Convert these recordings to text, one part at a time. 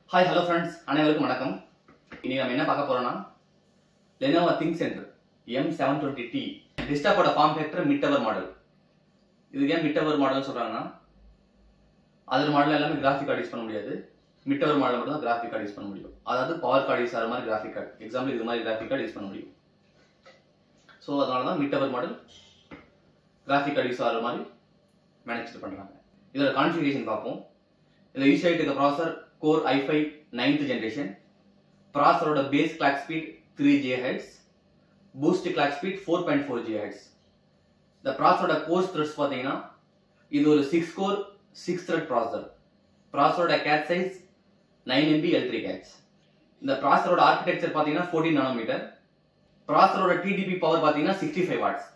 Hi hello friends அனைவருக்கும் வணக்கம் இன்னைக்கு நம்ம என்ன பார்க்க போறோம்னா Lenovo think centre M seven twenty T டெஸ்க்டாப்போட form factor mid tower model இதுக்கு ஏன் மிட் டவர் மாடல் சொல்றாங்கன்னா அதர் மாடல் எல்லாமே கிராஃபிக் கார்டு யூஸ் பண்ண முடியாது மிட் டவர் மாடல் மட்டும் தான் கிராஃபிக் கார்டு யூஸ் பண்ண முடியும் அதாவது பவர் கார்டு யூஸ் ஆகிற மாதிரி கிராஃபிக் கார்டு எக்ஸாம்பிள் இது மாதிரி கிராஃபிக் கார்டு யூஸ் பண்ண முடியும் ஸோ அதனால தான் mid tower model graphic card use ஆகிற மாதிரி மேனேஜ் பண்ணுறாங்க இதோட கான்ஃபிகரேஷன் பார்ப்போம் இதில் யூஸ் ஆகிட்டு இருக்க processor core i five ninth generation ப்ராசரோட base clock speed three G hertz boost clock speed four point four G hertz இந்த ப்ராசரோட கோர்ஸ் த்ரெட்ஸ் பார்த்தீங்கன்னா இது ஒரு six core six thread processor ப்ராசரோட cache size nine MB L three caches இந்த ப்ராசரோட architecture பார்த்தீங்கன்னா ஃபோர்டீன் நானோமீட்டர் ப்ராசரோட டிடிபி பவர் பார்த்தீங்கன்னா சிக்ஸ்டி ஃபைவ் வாட்ஸ்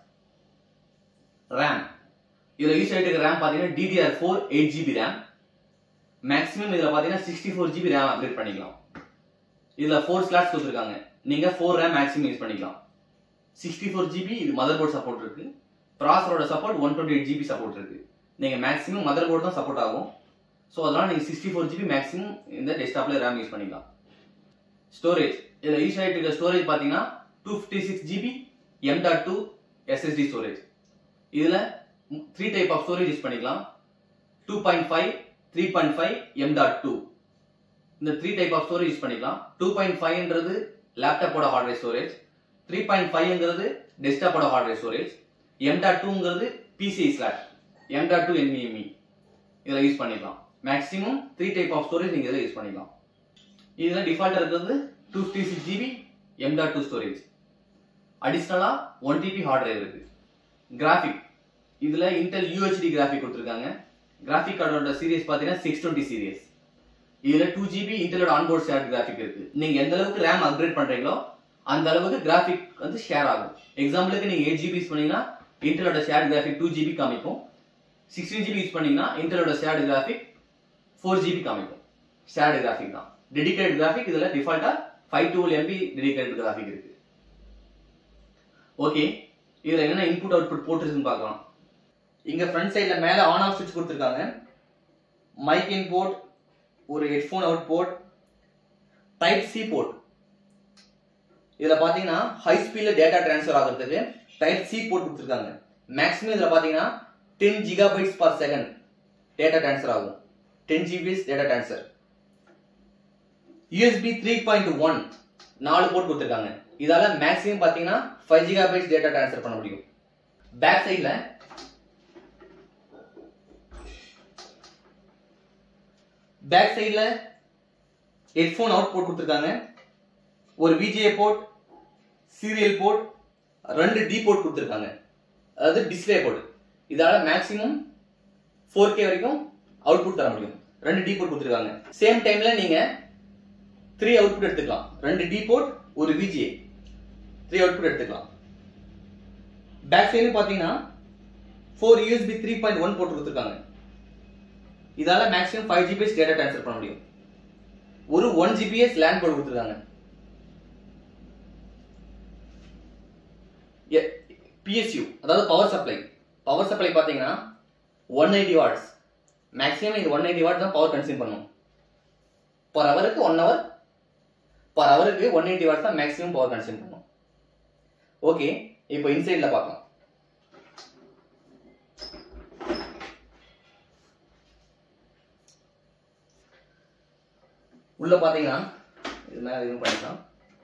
ரேம் இதில் யூஸ் ஆகிட்டு இருக்க ரேம் பார்த்தீங்கன்னா DDR four eight GB RAM maximum இதில் பார்த்தீங்கன்னா sixty four GB RAM upgrade பண்ணிக்கலாம் இதில் ஃபோர் ஸ்லாட்ஸ் கொடுத்துருக்காங்க நீங்கள் ஃபோர் ரேம் மேக்ஸிமம் யூஸ் பண்ணிக்கலாம் சிக்ஸ்டி ஃபோர் ஜிபி இது மதர் போர்ட் சப்போர்ட் இருக்கு ப்ராசரோட support one twenty eight GB support இருக்கு நீங்கள் மேக்ஸிமம் மதர் போர்டு தான் சப்போர்ட் ஆகும் ஸோ அதனால் நீங்கள் சிக்ஸ்டி ஃபோர் ஜிபி மேக்ஸிமம் இந்த டெஸ்க்டாப்பில் ரேம் யூஸ் பண்ணிக்கலாம் ஸ்டோரேஜ் இதில் யூஸ் ஆகிட்டு இருக்க ஸ்டோரேஜ் பார்த்தீங்கன்னா two fifty six GB M dot two SSD storage இதில் three type of storage use பண்ணிக்கலாம் two point five three point five M dot two இந்த three type of storage use பண்ணிக்கலாம் two point ஃபைவ்ன்றது லேப்டாப்போட hardware storage three point ஃபைவ்ங்கிறது டெஸ்க்டாப்போட hardware storage M dot டூங்கிறது PCI slot M dot two NEME இதில் use பண்ணிக்கலாம் maximum three type of storage நீங்கள் இதில் யூஸ் பண்ணிக்கலாம் இதில் டிஃபால்ட்டாக இருக்கிறது two fifty six GB M dot two storage அடிஷ்னலாக ஒன் டிபி ஹார்ட் டிரைவ் இருக்கு கிராஃபிக் இதில் இன்டெல் யூஹெச்டி கிராஃபிக் கொடுத்துருக்காங்க கிராஃபிக் கார்டோட சீரிஸ் பார்த்தீங்கன்னா சிக்ஸ் டுவெண்ட்டி சீரிஸ் இதில் டூ ஜிபி இன்டெலோட ஆன்போர்ட் ஷேர் கிராஃபிக் இருக்கு நீங்க எந்த அளவுக்கு ரேம் அப்கிரேட் பண்றீங்களோ அந்த அளவுக்கு கிராஃபிக் வந்து ஷேர் ஆகும் எக்ஸாம்பிளுக்கு நீங்க எயிட் ஜிபி யூஸ் பண்ணீங்கன்னா இன்டெலோட ஷேர் கிராஃபிக் டூ ஜிபி காமிக்கும் சிக்ஸ்டீன் ஜிபி யூஸ் பண்ணீங்கன்னா இன்டெலோட ஷேர்டு கிராஃபிக் ஃபோர் ஜிபி காமிக்கும் ஷேர்டு கிராஃபிக் தான் டெடிகேட் கிராஃபிக் இதுல டிஃபால்ட்டா five twelve MB dedicate graphic இருக்கு ஓகே இதுல என்னென்ன இன்புட் அவுட்புட் போட்டுருக்குன்னு பார்க்கலாம் இங்க ஃப்ரண்ட் சைடுல மேல ஆன் ஆஃப் சுவிட்ச் கொடுத்துருக்காங்க மைக் இன் போர்ட் ஒரு headphone out port type C port இதுல பாத்தீங்கன்னா ஹை ஸ்பீட்ல டேட்டா டிரான்ஸ்ஃபர் ஆகிறதுக்கு டைப் சி போர்ட் கொடுத்துருக்காங்க மேக்ஸிமம் இதுல பாத்தீங்கன்னா ten gigabytes per second data transfer ஆகும் ten GBs data transfer USB three point one நாலு போர்ட் கொடுத்துருக்காங்க இதால மேக்ஸிமம் பாத்தீங்கன்னா ஃபைவ் ஜிகாபைட்ஸ் டேட்டா டிரான்ஸ்ஃபர் பண்ண முடியும் பேக் சைடில் பேக் சைடில் ஹெட்ஃபோன் அவுட் போர்ட் கொடுத்துருக்காங்க ஒரு விஜே போர்ட் சீரியல் போர்ட் ரெண்டு டி போர்ட் கொடுத்துருக்காங்க அதாவது டிஸ்பிளே போர்ட் இதால மேக்ஸிமம் ஃபோர் கே வரைக்கும் அவுட்புட் தர முடியும் ரெண்டு டி போர்ட் கொடுத்துருக்காங்க சேம் டைம்ல நீங்க த்ரீ அவுட்புட் எடுத்துக்கலாம் ரெண்டு டி போர்ட் ஒரு விஜே த்ரீ அவுட்புட் எடுத்துக்கலாம் பேக் சைடு பார்த்தீங்கன்னா four USB three point one போட்டு கொடுத்துருக்காங்க இதால maximum five GBs data transfer பண்ண முடியும் ஒரு ஒன் ஜிபிஎஸ் லேண்ட் போர்டு கொடுத்துருக்காங்க பிஎஸ்யூ அதாவது பவர் சப்ளை பவர் சப்ளை பார்த்தீங்கன்னா ஒன் எயிட்டி வாட்ஸ் மேக்ஸிமம் இது ஒன் எயிட்டி வாட் தான் பவர் கன்சியூம் பண்ணும் பர் ஹவருக்கு ஒன் ஹவர் பர் ஹவருக்கு ஒன் எயிட்டி வாட்ஸ் தான் மேக்ஸிமம் பவர் கன்சியூம் பண்ணும் ஓகே இப்போ இன்சைடில் பார்க்கலாம் உள்ள பாத்தீங்கன்னா இது மேல இதுவும் பண்ணிக்கலாம்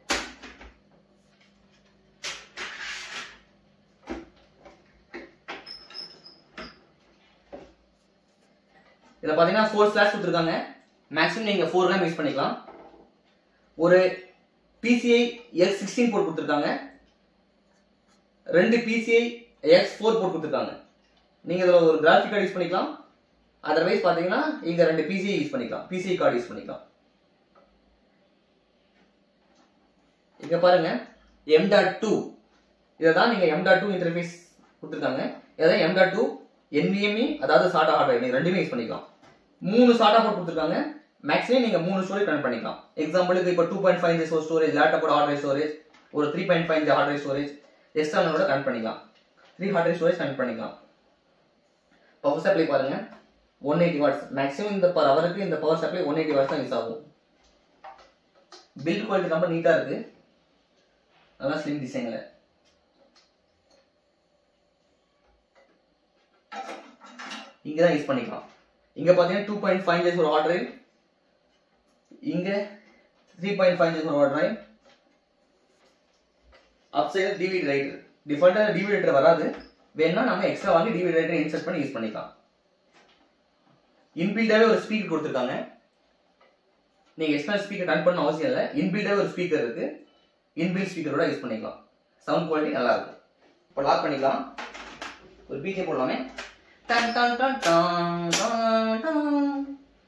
இதில் பார்த்தீங்கன்னா ஃபோர் ஸ்லாஷ் கொடுத்துருக்காங்க மேக்ஸிமம் நீங்கள் ஃபோர் ரேம் யூஸ் பண்ணிக்கலாம் ஒரு பிசிஐ எக்ஸ் சிக்ஸ்டீன் போர்ட் கொடுத்துருக்காங்க ரெண்டு பிசிஐ எக்ஸ் ஃபோர் போர்ட் கொடுத்துருக்காங்க நீங்கள் இதில் ஒரு கிராஃபிக் கார்டு யூஸ் பண்ணிக்கலாம் அதர்வைஸ் பார்த்தீங்கன்னா இங்கே ரெண்டு பிசிஐ யூஸ் பண்ணிக்கலாம் பிசிஐ கார்டு யூஸ் பண்ணிக்கலாம் இங்க பாருங்க எம் டாட் டூ இதை தான் நீங்க எம் டாட் டூ இன்டர்ஃபேஸ் கொடுத்துருக்காங்க இதான் எம் டாட் டூ என்விஎம்இ அதாவது சாட்டா ஹார்ட்வேர் நீங்க ரெண்டுமே யூஸ் பண்ணிக்கலாம் மூணு சாட்டா போர்ட் கொடுத்துருக்காங்க மேக்ஸிமம் நீங்க மூணு ஸ்டோரேஜ் கனெக்ட் பண்ணிக்கலாம் எக்ஸாம்பிளுக்கு இப்போ டூ பாயிண்ட் ஃபைவ் ஒரு ஸ்டோரேஜ் லேப்டாப்போட ஹார்ட்வேர் ஸ்டோரேஜ் ஒரு three point five hardware storage எக்ஸ்டர்னலோட கனெக்ட் பண்ணிக்கலாம் த்ரீ ஹார்ட்வேர் ஸ்டோரேஜ் கனெக்ட் பண்ணிக்கலாம் பவர் சப்ளை பாருங்க ஒன் எயிட்டி வாட்ஸ் மேக்ஸிமம் இந்த பர் ஹவருக்கு இந்த power supply one eighty watts தான் யூஸ் ஆகும் பில்ட் குவாலிட்டி ரொம்ப நீட்டா இருக்கு நல்லா ஸ்லிம் டிசைன்ல இங்க தான் யூஸ் பண்ணிக்கலாம் இங்க பாத்தீங்கன்னா டூ பாயிண்ட் ஃபைவ் இன்ச்சஸ் ஒரு ஹார்ட் டிரைவ் இங்க த்ரீ பாயிண்ட் ஃபைவ் இன்ச்சஸ் ஒரு hard drive up side DVD writer டிஃபால்ட்டாக டிவிடி ரைட்டர் வராது வேணா நம்ம எக்ஸ்ட்ரா வாங்கி டிவிடி ரைட்டர் இன்சர்ட் பண்ணி யூஸ் பண்ணிக்கலாம் இன்பில்டாவே ஒரு ஸ்பீக்கர் கொடுத்துருக்காங்க நீங்க எக்ஸ்டர்னல் ஸ்பீக்கர் கனெக்ட் பண்ண அவசியம் இல்லை இன்பில்டாவே ஒரு ஸ்பீக்கர் இருக்கு இன்பில்ட் ஸ்பீக்கரோட யூஸ் பண்ணிக்கலாம் சவுண்ட் குவாலிட்டி நல்லா இருக்கும் இப்போ லாக் பண்ணிக்கலாம் ஒரு பிஜே போடலாமே டன் டன் டன் டன் டன் டன்.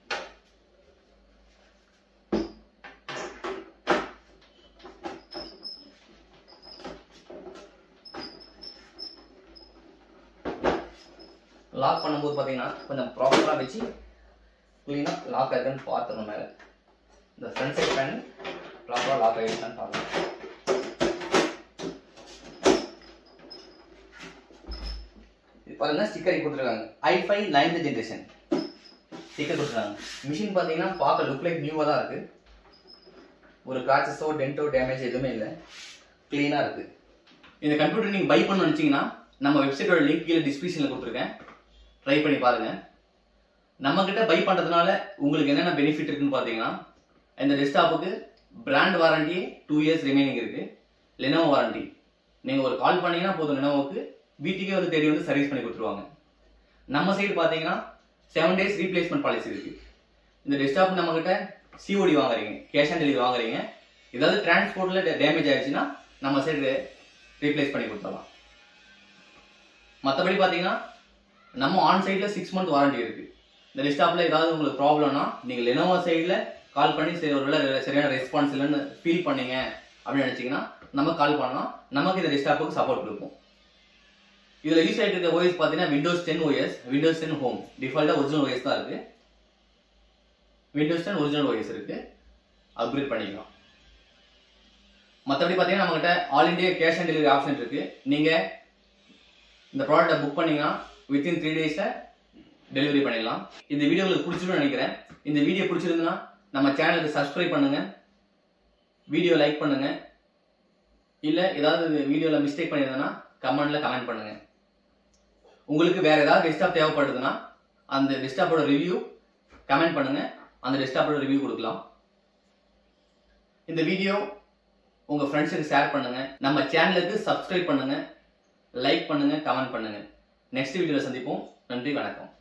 லாக் பண்ணும்போது பார்த்தீங்கன்னா கொஞ்சம் ப்ராப்பராக வச்சு க்ளீனாக லாக் ஆகுதுன்னு பார்த்துக்கணும் மேலே இந்த ஃப்ரண்ட் சைட் பேன் ப்ராப்பராக லாக் ஆகிடுச்சான்னு பார்க்கணும் இது பாருங்க ஸ்டிக்கர் கொடுத்துருக்காங்க ஐஃபை நைன்த் ஜென்ரேஷன் ஸ்டிக்கர் கொடுத்துருக்காங்க மிஷின் பார்த்தீங்கன்னா பார்க்க லுக் லைக் நியூவாக தான் இருக்கு ஒரு கிராச்சஸோ டென்ட்டோ டேமேஜ் எதுவுமே இல்லை க்ளீனாக இருக்கு இந்த கம்ப்யூட்டர் நீங்கள் பை பண்ண நினச்சிங்கன்னா நம்ம வெப்சைட்டோட லிங்க் கீழே டிஸ்கிரிப்ஷனில் கொடுத்துருக்கேன் ட்ரை பண்ணி பாருங்க நம்ம கிட்ட பை பண்றதுனால உங்களுக்கு என்னென்ன பெனிஃபிட் இருக்குன்னு பாத்தீங்கன்னா இந்த டெஸ்க்டாப்புக்கு brand warranty two years remaining இருக்கு லெனோவோ வாரண்டி நீங்க ஒரு கால் பண்ணீங்கன்னா போதும் லெனோவோக்கு வீட்டுக்கே வந்து தேடி வந்து சர்வீஸ் பண்ணி கொடுத்துருவாங்க நம்ம சைடு பாத்தீங்கன்னா செவன் டேஸ் ரீப்ளேஸ்மெண்ட் பாலிசி இருக்கு இந்த டெஸ்க்டாப் நம்ம கிட்ட சிஓடி வாங்குறீங்க கேஷ் ஆன் டெலிவரி வாங்குறீங்க ஏதாவது டிரான்ஸ்போர்ட்ல டேமேஜ் ஆயிடுச்சுன்னா நம்ம சைடு ரீப்ளேஸ் பண்ணி கொடுத்துடலாம் மற்றபடி பார்த்தீங்கன்னா நம்ம ஆன் சைடில் சிக்ஸ் மந்த் வாரண்டி இருக்கு இந்த டெஸ்க்டாப்ல ஏதாவது உங்களுக்கு ப்ராப்ளம்னா நீங்கள் லெனோவா சைடில் கால் பண்ணி சரி ஒருவேளை சரியான ரெஸ்பான்ஸ் இல்லைன்னு ஃபீல் பண்ணீங்க அப்படின்னு நினச்சிங்கன்னா நம்ம கால் பண்ணலாம் நமக்கு இந்த டெஸ்க்டாப்புக்கு சப்போர்ட் கொடுப்போம் இதில் யூஸ் ஆகிட்டு இருக்க ஓஎஸ் பார்த்தீங்கன்னா Windows ten OS Windows ten home டிஃபால்ட்டாக ஒரிஜினல் ஓஎஸ் தான் இருக்கு விண்டோஸ் டென் ஒரிஜினல் ஓஎஸ் இருக்கு அப்கிரேட் பண்ணிக்கலாம் மற்றபடி பார்த்தீங்கன்னா நம்மகிட்ட all India cash on delivery option இருக்கு நீங்கள் இந்த ப்ராடக்ட்டை புக் பண்ணீங்கன்னா வித்தின் த்ரீ டேஸில் டெலிவரி பண்ணிடலாம் இந்த வீடியோ உங்களுக்கு பிடிச்சிருன்னு நினைக்கிறேன் இந்த வீடியோ பிடிச்சிருந்துன்னா நம்ம சேனலுக்கு சப்ஸ்கிரைப் பண்ணுங்க வீடியோ லைக் பண்ணுங்க இல்லை ஏதாவது வீடியோவில் மிஸ்டேக் பண்ணியிருந்தேன்னா கமெண்ட்ல கமெண்ட் பண்ணுங்க உங்களுக்கு வேற ஏதாவது டெஸ்க்டாப் தேவைப்படுதுன்னா அந்த டெஸ்க்டாப்போட ரிவ்யூ கமெண்ட் பண்ணுங்க அந்த டெஸ்க்டாப்போட ரிவ்யூ கொடுக்கலாம் இந்த வீடியோ உங்க ஃப்ரெண்ட்ஸுக்கு ஷேர் பண்ணுங்க நம்ம சேனலுக்கு சப்ஸ்கிரைப் பண்ணுங்க லைக் பண்ணுங்க கமெண்ட் பண்ணுங்க நெக்ஸ்ட் வீடியோவில் சந்திப்போம் நன்றி வணக்கம்